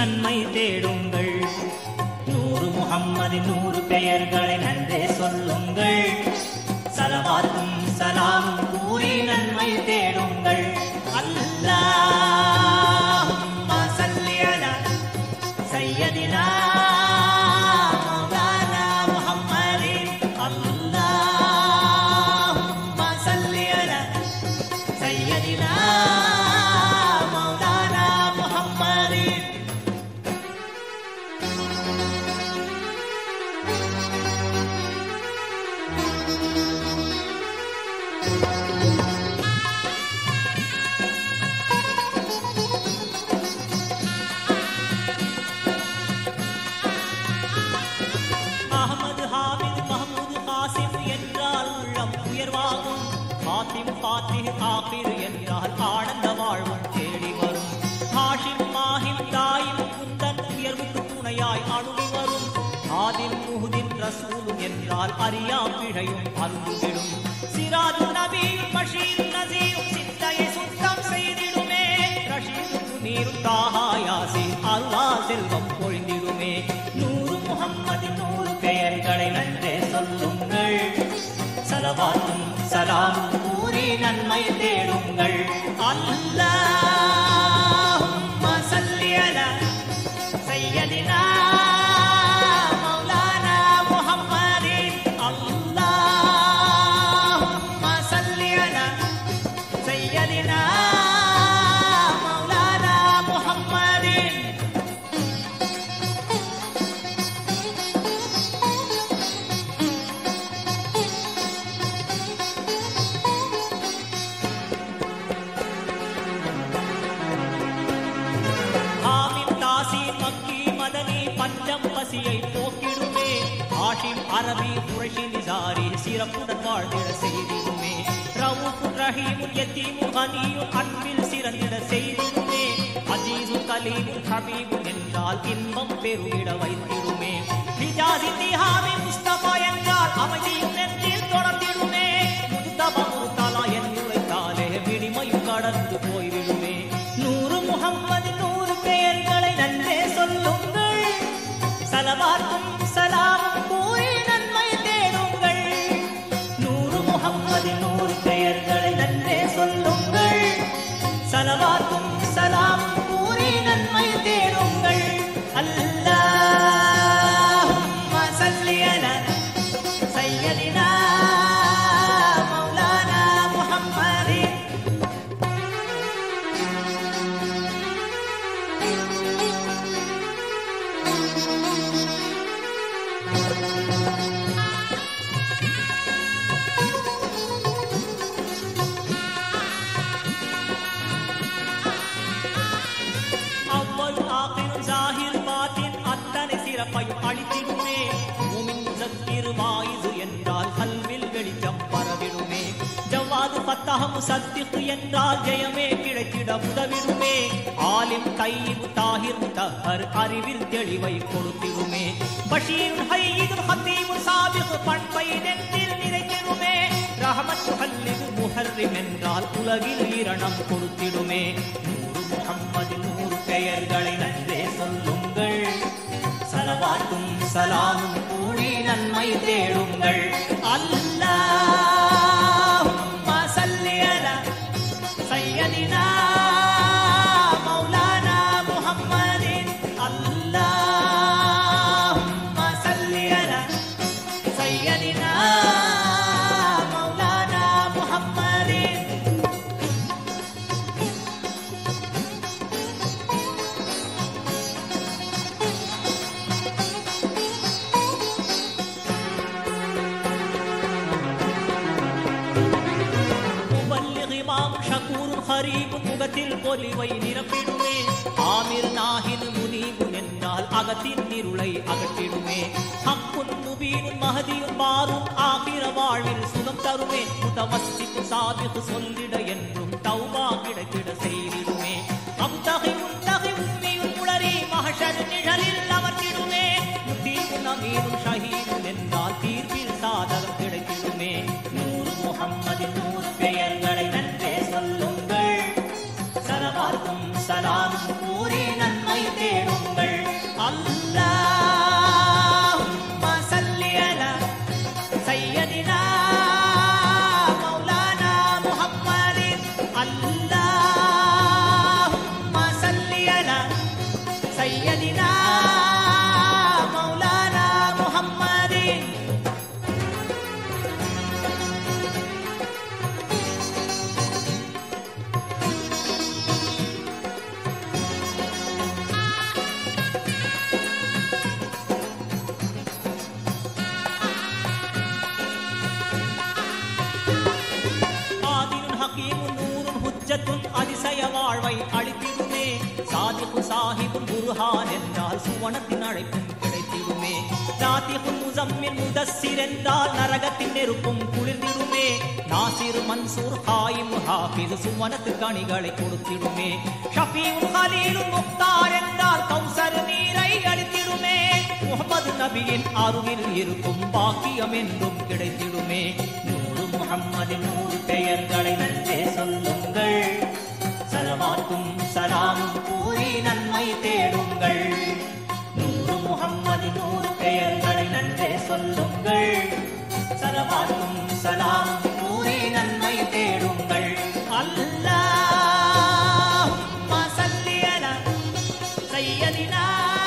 நன்மை தேடுங்கள் நூறு முகம்மது நூறு பெயர்களை நன்றே சொல்லுங்கள் சலவாத்தும் சலாமும் கூறி நன்மை தேடுங்கள் அல்லாஹும்ம ஸல்லி அலா சையதினா மௌலானா முஹம்மதின் அல்லாஹும்ம ஸல்லி அலா சையதினா மௌலானா முஹம்மதின் அகமது ஹாமித் மஹமூது காசிம் என்றால் உள்ளம் உயர்வாகும் ஃபாத்திம் ஃபாத்திஹ் ஆகிர் என்றால் ஆனந்த வாழ்வும் தேடி வரும் ஹாஷிம் மாஹிம் தாயும் குந்தன் உயர்வுக்கு துணையாய் அணுகி வரும் ஆதில் முஹுதின் ரசூலும் என்றால் அறியா பிழையும் அருந்துவிடும் சிராஜு நபியும் பஷீரும் நசீரும் சிந்தையை சுத்தம் செய்திடுமே ரஷீதும் நீரும் தாஹா யாசின் அருளா செல்வம் பொழிந்திடுமே நூறு முகம்மது நூறு பெயர்களை நன்றே சொல்லுங்கள் சலவாத்தும் சலாமும் கூறி நன்மை தேடுங்கள் அல்லாஹும்ம ஸல்லி அலா சையதினா மௌலானா முஹம்மதின் அல்லாஹும்ம ஸல்லி அலா சையதினா மௌலானா முஹம்மதின் ஹாமிம் தாசீம் மக்கி மதனி பஞ்சம் பசியை போக்கிடுமே ஆஷிம் அரபி குறைஷி நிசாரி சிறப்புடன் வாழ்ந்திட செய்திடுமே ரவுஃபுன் ரஹீமுன் யத்தீமுன் கனியும் அன்பில் சிறந்திட செய்திடுமே அஜீசுன் கலீமுன் ஹபீபுன் என்றால் இன்பம் பெருகிட வைத்திடுமே ஹிஜாஸின் திஹாமி முஸ்தபா என்றால் அமைதியும் நெஞ்சில் தொடர்ந்திடுமே முஸ்தபா முத்தலா என் உழைத்தாலே விடிமையும் கடந்து போய்விடுமே நூறு முகம்மது நூறு பெயர்களை நன்றே சொல்லுங்கள் சலவாத்தும் சலாமும் கூறி நன்மை தேடுங்கள் நூறு முகம்மது நூறு பெயர்களை நன்றே சொல்லுங்கள் சலவாத்தும் சலாமும் கூறி நன்மை தேடுங்கள் அல்லாஹும்ம ஸல்லி அலா சையதினா மௌலானா முஹம்மதின் அவ்வள் ஆகிரும் ஜாகிர் பாத்தின் அத்தனை சிறப்பையும் அளித்திடுமே மூமின் முசக்கிர் வாயிது என்றால் கல்வில் வெளிச்சம் பரவிடுமே ஜவ்வாது ஃபத்தஹ் முசத்திக் என்றால் ஜெயமே கிடைத்திட உதவிடுமே ஆலிம் கையிபு தாஹிர் முத்தஹர் அறிவில் தெளிவை கொடுத்திடுமே பஷீர் ஹையிது ஹத்தீமு சாபிக் பண்பை நெஞ்சில் நிறைத்திடுமே ரஹமத்து ஹல்லிது முஹர்ரிம் என்றால் உலகில் ஈரணம் கொடுத்திடுமே நூறு முகம்மது நூறு பெயர்களை நன்றே சொல்லுங்கள் சலவாத்தும் சலாமும் கூடி நன்மை தேடுங்கள் அல்லாஹும்ம ஸல்லி அலா சையதினா மௌலானா முஹம்மதின் அல்லாஹும்ம ஸல்லி அலா சையதினா மௌலானா முஹம்மதின் முபல்லிக் இமாம் ஷகூரும் ஹரீபும் முகத்தில் பொலிவை நிரப்பிடுமே ஆமிர் நாஹின் முனீபுன் என்றால் அகத்தின் இருளை அகற்றிடுமே ஹக்குன் முபீனும் மஹதியும் மாறும் ஆகிற வாழ்வில் சுகம் தருமே முத்தமஸ்திக்கு சாபிக்கு சொல்லிட என்றும் தௌபா கிடைத்திட செய்திடுமே அம்தகை முன்தகை உண்மையும் உளறி மகஷர் நிழலில் அமர்ந்திடுமே முத்தீவும் நமீரும் ஷஹீதும் என்றால் தீர்ப்பில் சாதகம் கிடைத்திடுமே நூறு முகம்மதின் நூறு பெயர்களை நன்றே சொல்லுங்கள் சலவாத்தும் சலாமும் கூறி நன்மை தேடுங்கள் வாழ்வை அளித்திடுமே சாதிப்பு சாஹிபும் குருஹான் என்றால் சுவனத்தின் அழைப்பும் கிடைத்திடுமே நாத்திகுல் முசம்மில் முதஸ்ஸிர் என்றால் நரகத்தின் நெருப்பும் குளிர்ந்திடுமே நாசிர் மன்சூர் ஹாயிம் ஹாஃபிஸ் சுவனத்து கனிகளை கொடுத்திடுமே ஷஃபீவும் ஹலீலும் முக்தார் என்றால் கௌசர் நீரை அளித்திடுமே முகமது நபியின் அருகில் இருக்கும் பாக்கியம் என்றும் கிடைத்திடுமே நூறு முகம்மதின் நூறு பெயர்களை நன்றே சொல்லுங்கள் சலவாத்தும் சலாமும் கூறி நன்மை தேடுங்கள் நூறு முகம்மது நூறு பெயர்களை நன்றே சொல்லுங்கள் சலவாத்தும் சலாமும் கூறி நன்மை தேடுங்கள் அல்லாஹ் சல்லி அலா சையதினா